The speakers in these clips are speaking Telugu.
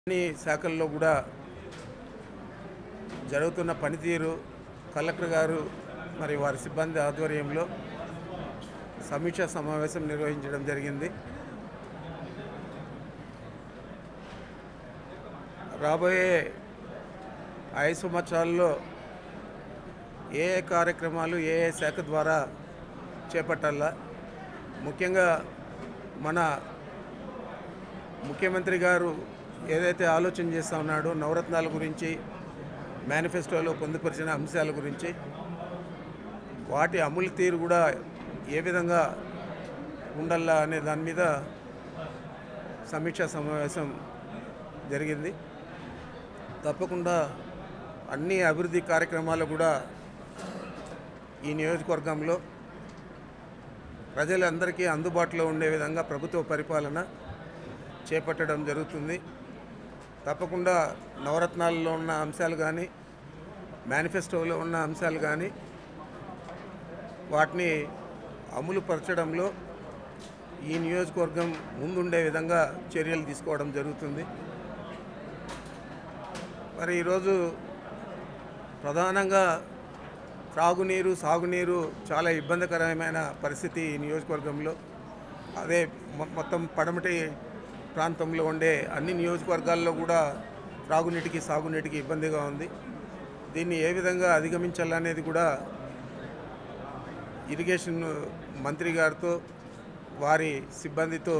అన్ని శాఖల్లో కూడా జరుగుతున్న పనితీరు కలెక్టర్ గారు మరి వారి సిబ్బంది ఆధ్వర్యంలో సమీక్షా సమావేశం నిర్వహించడం జరిగింది రాబోయే ఐదు సంవత్సరాల్లో ఏ ఏ కార్యక్రమాలు ఏ ఏ శాఖ ద్వారా చేపట్టాలా ముఖ్యంగా మన ముఖ్యమంత్రి గారు ఏదైతే ఆలోచన చేస్తూ ఉన్నాడో నవరత్నాల గురించి మేనిఫెస్టోలో పొందుపరిచిన అంశాల గురించి వాటి అమలు తీరు కూడా ఏ విధంగా ఉండాలా అనే దాని మీద సమీక్షా సమావేశం జరిగింది తప్పకుండా అన్ని అభివృద్ధి కార్యక్రమాలు కూడా ఈ నియోజకవర్గంలో ప్రజలందరికీ అందుబాటులో ఉండే విధంగా ప్రభుత్వ పరిపాలన చేపట్టడం జరుగుతుంది తప్పకుండా నవరత్నాల్లో ఉన్న అంశాలు కానీ మేనిఫెస్టోలో ఉన్న అంశాలు కానీ వాటిని అమలు పరచడంలో ఈ నియోజకవర్గం ముందుండే విధంగా చర్యలు తీసుకోవడం జరుగుతుంది మరి ఈరోజు ప్రధానంగా త్రాగునీరు సాగునీరు చాలా ఇబ్బందికరమైన పరిస్థితి ఈ నియోజకవర్గంలో అదే మొ- మొత్తం పడమటి ప్రాంతంలో ఉండే అన్ని నియోజకవర్గాల్లో కూడా త్రాగునీటికి సాగునీటికి ఇబ్బందిగా ఉంది దీన్ని ఏ విధంగా అధిగమించాలనేది కూడా ఇరిగేషన్ మంత్రి గారితో వారి సిబ్బందితో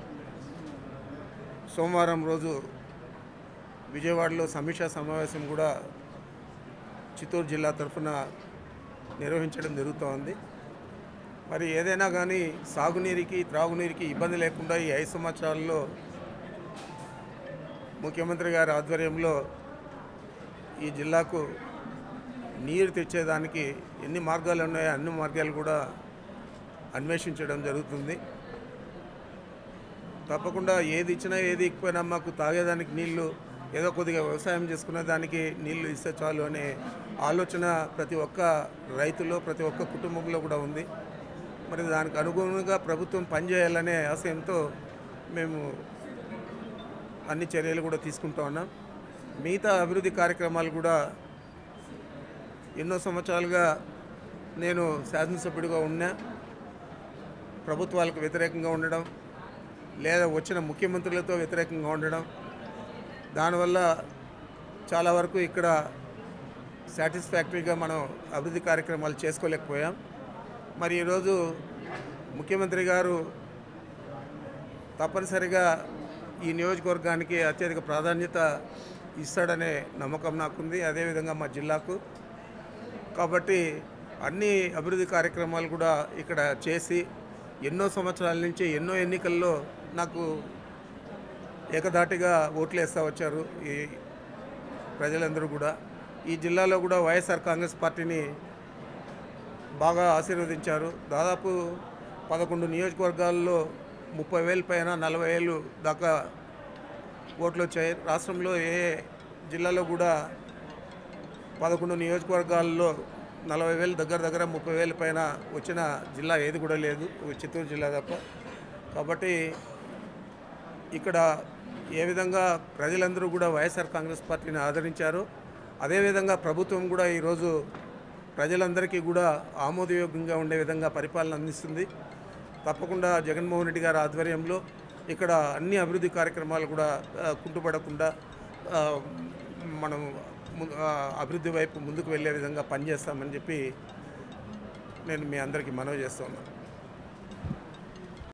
సోమవారం రోజు విజయవాడలో సమీక్షా సమావేశం కూడా చిత్తూరు జిల్లా తరఫున నిర్వహించడం జరుగుతోంది మరి ఏదైనా కానీ సాగునీరుకి త్రాగునీరుకి ఇబ్బంది లేకుండా ఈ ఐదు సంవత్సరాల్లో ముఖ్యమంత్రి గారి ఆధ్వర్యంలో ఈ జిల్లాకు నీరు తెచ్చేదానికి ఎన్ని మార్గాలు ఉన్నాయో అన్ని మార్గాలు కూడా అన్వేషించడం జరుగుతుంది తప్పకుండా ఏది ఇచ్చినా ఏది ఇకపోయినా మాకు తాగేదానికి నీళ్లు ఏదో కొద్దిగా వ్యవసాయం చేసుకునే దానికి నీళ్లు ఇస్తే చాలు అనే ఆలోచన ప్రతి ఒక్క రైతులో ప్రతి ఒక్క కుటుంబంలో కూడా ఉంది మరి దానికి అనుగుణంగా ప్రభుత్వం పనిచేయాలనే ఆశయంతో మేము అన్ని చర్యలు కూడా తీసుకుంటూ ఉన్నాం మిగతా అభివృద్ధి కార్యక్రమాలు కూడా ఎన్నో సంవత్సరాలుగా నేను శాసనసభ్యుడిగా ఉన్నా ప్రభుత్వాలకు వ్యతిరేకంగా ఉండడం లేదా వచ్చిన ముఖ్యమంత్రులతో వ్యతిరేకంగా ఉండడం దానివల్ల చాలా వరకు ఇక్కడ సాటిస్ఫాక్టరీగా మనం అభివృద్ధి కార్యక్రమాలు చేసుకోలేకపోయాం మరి ఈరోజు ముఖ్యమంత్రి గారు తప్పనిసరిగా ఈ నియోజకవర్గానికి అత్యధిక ప్రాధాన్యత ఇస్తాడనే నమ్మకం నాకుంది అదేవిధంగా మా జిల్లాకు కాబట్టి అన్ని అభివృద్ధి కార్యక్రమాలు కూడా ఇక్కడ చేసి ఎన్నో సంవత్సరాల నుంచి ఎన్నో ఎన్నికల్లో నాకు ఏకధాటిగా ఓట్లు వేస్తూ వచ్చారు ఈ ప్రజలందరూ కూడా ఈ జిల్లాలో కూడా వైఎస్ఆర్ కాంగ్రెస్ పార్టీని బాగా ఆశీర్వదించారు దాదాపు పదకొండు నియోజకవర్గాల్లో ముప్పై వేల పైన నలభై వేలు దాకా ఓట్లు వచ్చాయి రాష్ట్రంలో ఏ జిల్లాలో కూడా పదకొండు నియోజకవర్గాల్లో నలభై వేలు దగ్గర దగ్గర ముప్పై వేల పైన వచ్చిన జిల్లా ఏది కూడా లేదు చిత్తూరు జిల్లా తప్ప కాబట్టి ఇక్కడ ఏ విధంగా ప్రజలందరూ కూడా వైఎస్ఆర్ కాంగ్రెస్ పార్టీని ఆదరించారు అదేవిధంగా ప్రభుత్వం కూడా ఈరోజు ప్రజలందరికీ కూడా ఆమోదయోగ్యంగా ఉండే విధంగా పరిపాలన అందిస్తుంది తప్పకుండా జగన్మోహన్ రెడ్డి గారి ఆధ్వర్యంలో ఇక్కడ అన్ని అభివృద్ధి కార్యక్రమాలు కూడా ఆ, కుంటుపడకుండా ఆ, మనం ము- ఆ, అభివృద్ధి వైపు ముందుకు వెళ్ళే విధంగా పనిచేస్తామని చెప్పి నేను మీ అందరికీ మనవి చేస్తున్నాను